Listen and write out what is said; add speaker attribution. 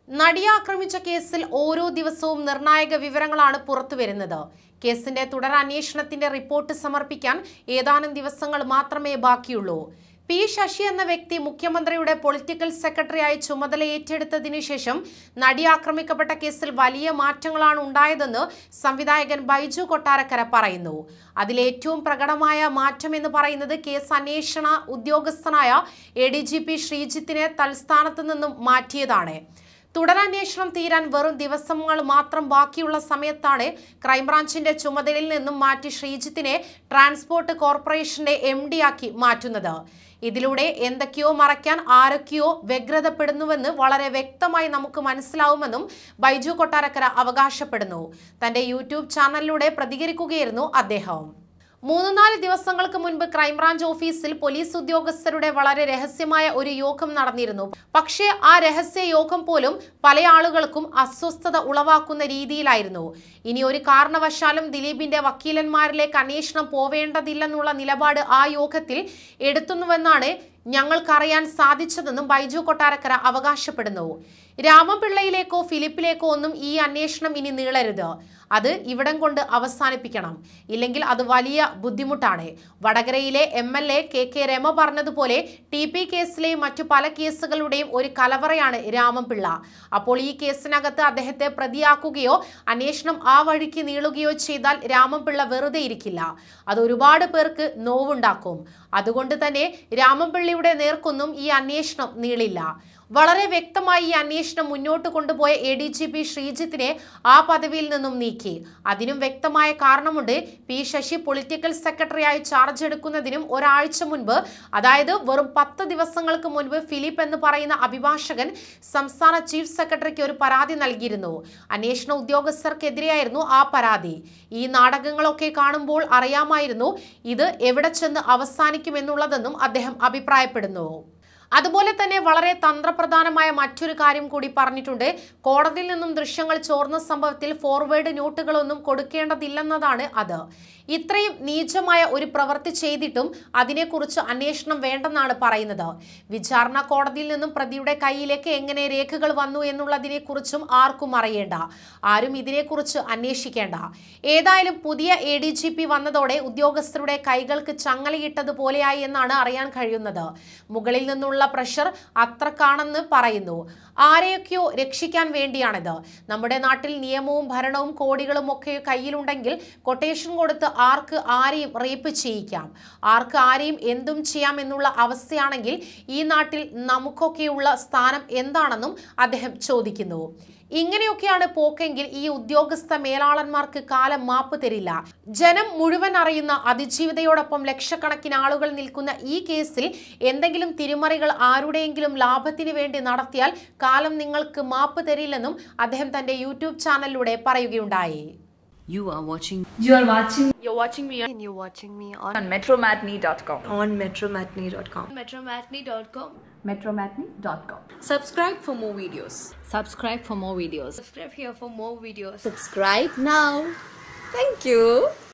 Speaker 1: നടിയെ ആക്രമിച്ച കേസിൽ ഓരോ ദിവസവും നിർണായക വിവരങ്ങളാണ് പുറത്തുവരുന്നത് കേസിന്റെ തുടരന്വേഷണത്തിന്റെ റിപ്പോർട്ട് സമർപ്പിക്കാൻ ഏതാനും ദിവസങ്ങൾ മാത്രമേ ബാക്കിയുള്ളൂ പി ശശി എന്ന വ്യക്തി മുഖ്യമന്ത്രിയുടെ പൊളിറ്റിക്കൽ സെക്രട്ടറിയായി ചുമതല ഏറ്റെടുത്തതിനു ശേഷം നടി ആക്രമിക്കപ്പെട്ട കേസിൽ വലിയ മാറ്റങ്ങളാണ് ഉണ്ടായതെന്ന് സംവിധായകൻ ബൈജു കൊട്ടാരക്കര പറയുന്നു അതിലേറ്റവും പ്രകടമായ മാറ്റം എന്ന് പറയുന്നത് കേസ് അന്വേഷണ ഉദ്യോഗസ്ഥനായ എ ഡി ജി പി ശ്രീജിത്തിനെ തൽസ്ഥാനത്ത് നിന്നും മാറ്റിയതാണ് തുടരന്വേഷണം തീരാൻ വെറും ദിവസങ്ങൾ മാത്രം ബാക്കിയുള്ള സമയത്താണ് ക്രൈംബ്രാഞ്ചിന്റെ ചുമതലയിൽ നിന്നും മാറ്റി ശ്രീജിത്തിനെ ട്രാൻസ്പോർട്ട് കോർപ്പറേഷന്റെ എം ആക്കി മാറ്റുന്നത് ഇതിലൂടെ എന്തൊക്കെയോ മറയ്ക്കാൻ ആരൊക്കെയോ വ്യഗ്രതപ്പെടുന്നുവെന്ന് വളരെ വ്യക്തമായി നമുക്ക് മനസ്സിലാവുമെന്നും ബൈജു കൊട്ടാരക്കര അവകാശപ്പെടുന്നു തന്റെ യൂട്യൂബ് ചാനലിലൂടെ പ്രതികരിക്കുകയായിരുന്നു അദ്ദേഹം മൂന്ന് നാല് ദിവസങ്ങൾക്ക് മുൻപ് ക്രൈംബ്രാഞ്ച് ഓഫീസിൽ പോലീസ് ഉദ്യോഗസ്ഥരുടെ വളരെ രഹസ്യമായ ഒരു യോഗം നടന്നിരുന്നു പക്ഷേ ആ രഹസ്യ യോഗം പോലും പല ആളുകൾക്കും അസ്വസ്ഥത ഉളവാക്കുന്ന രീതിയിലായിരുന്നു ഇനി ഒരു കാരണവശാലും ദിലീപിന്റെ വക്കീലന്മാരിലേക്ക് അന്വേഷണം പോവേണ്ടതില്ലെന്നുള്ള നിലപാട് ആ യോഗത്തിൽ എടുത്തുന്നുവെന്നാണ് ഞങ്ങൾക്കറിയാൻ സാധിച്ചതെന്നും ബൈജു കൊട്ടാരക്കര അവകാശപ്പെടുന്നു രാമപിള്ളയിലേക്കോ ഫിലിപ്പിലേക്കോ ഒന്നും ഈ അന്വേഷണം ഇനി നീളരുത് അത് ഇവിടം കൊണ്ട് അവസാനിപ്പിക്കണം ഇല്ലെങ്കിൽ അത് വലിയ ബുദ്ധിമുട്ടാണ് വടകരയിലെ M L A K K Rama പറഞ്ഞതുപോലെ ടി പി കേസിലെയും മറ്റു പല കേസുകളുടെയും ഒരു കലവറയാണ് രാമപിള്ള അപ്പോൾ ഈ കേസിനകത്ത് അദ്ദേഹത്തെ പ്രതിയാക്കുകയോ അന്വേഷണം ആ വഴിക്ക് നീളുകയോ ചെയ്താൽ രാമപിള്ള വെറുതെ ഇരിക്കില്ല അത് ഒരുപാട് പേർക്ക് നോവുണ്ടാക്കും അതുകൊണ്ട് തന്നെ രാമപിള്ളിയുടെ നേർക്കൊന്നും ഈ അന്വേഷണം നീളില്ല വളരെ വ്യക്തമായി ഈ അന്വേഷണം മുന്നോട്ട് കൊണ്ടുപോയ എ ഡി ജി പി ശ്രീജിത്തിനെ ആ പദവിയിൽ നിന്നും നീക്കി അതിനും വ്യക്തമായ കാരണമുണ്ട് പി ശശി പൊളിറ്റിക്കൽ സെക്രട്ടറിയായി ചാർജ് എടുക്കുന്നതിനും ഒരാഴ്ച മുൻപ് അതായത് വെറും പത്ത് ദിവസങ്ങൾക്ക് മുൻപ് ഫിലിപ്പ് എന്ന് പറയുന്ന അഭിഭാഷകൻ സംസ്ഥാന ചീഫ് സെക്രട്ടറിക്ക് ഒരു പരാതി നൽകിയിരുന്നു അന്വേഷണ ഉദ്യോഗസ്ഥർക്കെതിരെയായിരുന്നു ആ പരാതി ഈ നാടകങ്ങളൊക്കെ കാണുമ്പോൾ അറിയാമായിരുന്നു ഇത് എവിടെ ചെന്ന് അവസാനിക്കുമെന്നുള്ളതെന്നും അദ്ദേഹം അഭിപ്രായപ്പെടുന്നു അതുപോലെ തന്നെ വളരെ തന്ത്രപ്രധാനമായ മറ്റൊരു കാര്യം കൂടി പറഞ്ഞിട്ടുണ്ട് കോടതിയിൽ നിന്നും ദൃശ്യങ്ങൾ ചോർന്ന സംഭവത്തിൽ ഫോർവേഡ് നോട്ടുകളൊന്നും കൊടുക്കേണ്ടതില്ലെന്നതാണ് അത് ഇത്രയും നീചമായ ഒരു പ്രവൃത്തി ചെയ്തിട്ടും അതിനെക്കുറിച്ച് അന്വേഷണം വേണ്ടെന്നാണ് പറയുന്നത് വിചാരണ കോടതിയിൽ നിന്നും പ്രതിയുടെ കയ്യിലേക്ക് എങ്ങനെ രേഖകൾ വന്നു എന്നുള്ളതിനെക്കുറിച്ചും ആർക്കും അറിയേണ്ട ആരും ഇതിനെക്കുറിച്ച് അന്വേഷിക്കേണ്ട ഏതായാലും പുതിയ എ ഡി ജി പി വന്നതോടെ ഉദ്യോഗസ്ഥരുടെ കൈകൾക്ക് ചങ്ങലയിട്ടതുപോലെയായി എന്നാണ് അറിയാൻ കഴിയുന്നത് മുകളിൽ നിന്നുള്ള പ്രഷർ അത്രക്കാണെന്ന് പറയുന്നു ആരെയൊക്കെയോ രക്ഷിക്കാൻ വേണ്ടിയാണിത് നമ്മുടെ നാട്ടിൽ നിയമവും ഭരണവും കോടികളും ഒക്കെ കയ്യിലുണ്ടെങ്കിൽ കൊട്ടേഷൻ കൊടുത്ത് ആർക്ക് ആരെയും റേപ്പ് ചെയ്യിക്കാം ആർക്ക് ആരെയും എന്തും ചെയ്യാം എന്നുള്ള അവസ്ഥയാണെങ്കിൽ ഈ നാട്ടിൽ നമുക്കൊക്കെയുള്ള സ്ഥാനം എന്താണെന്നും അദ്ദേഹം ചോദിക്കുന്നു ഇങ്ങനെയൊക്കെയാണ് പോക്കെങ്കിൽ ഈ ഉദ്യോഗസ്ഥ മേലാളന്മാർക്ക് കാലം മാപ്പ് തരില്ല ജനം മുഴുവൻ അറിയുന്ന അതിജീവിതയോടൊപ്പം ലക്ഷക്കണക്കിന് ആളുകൾ നിൽക്കുന്ന ഈ കേസിൽ എന്തെങ്കിലും തിരിമറികൾ ആരുടെയെങ്കിലും ലാഭത്തിന് വേണ്ടി നടത്തിയാൽ കാലം നിങ്ങൾക്ക് മാപ്പ് തരില്ലെന്നും അദ്ദേഹം തന്റെ യൂട്യൂബ് ചാനലിലൂടെ പറയുകയുണ്ടായി
Speaker 2: You are watching
Speaker 3: You are watching
Speaker 4: You're watching me and you're watching me on,
Speaker 3: on metromatney.com.
Speaker 4: on metromatney.com.
Speaker 5: metromatney.com.
Speaker 3: Metromatney.com.
Speaker 4: Subscribe for more videos.
Speaker 2: subscribe for more videos
Speaker 5: Subscribe here for more videos.
Speaker 4: Subscribe now. Thank you.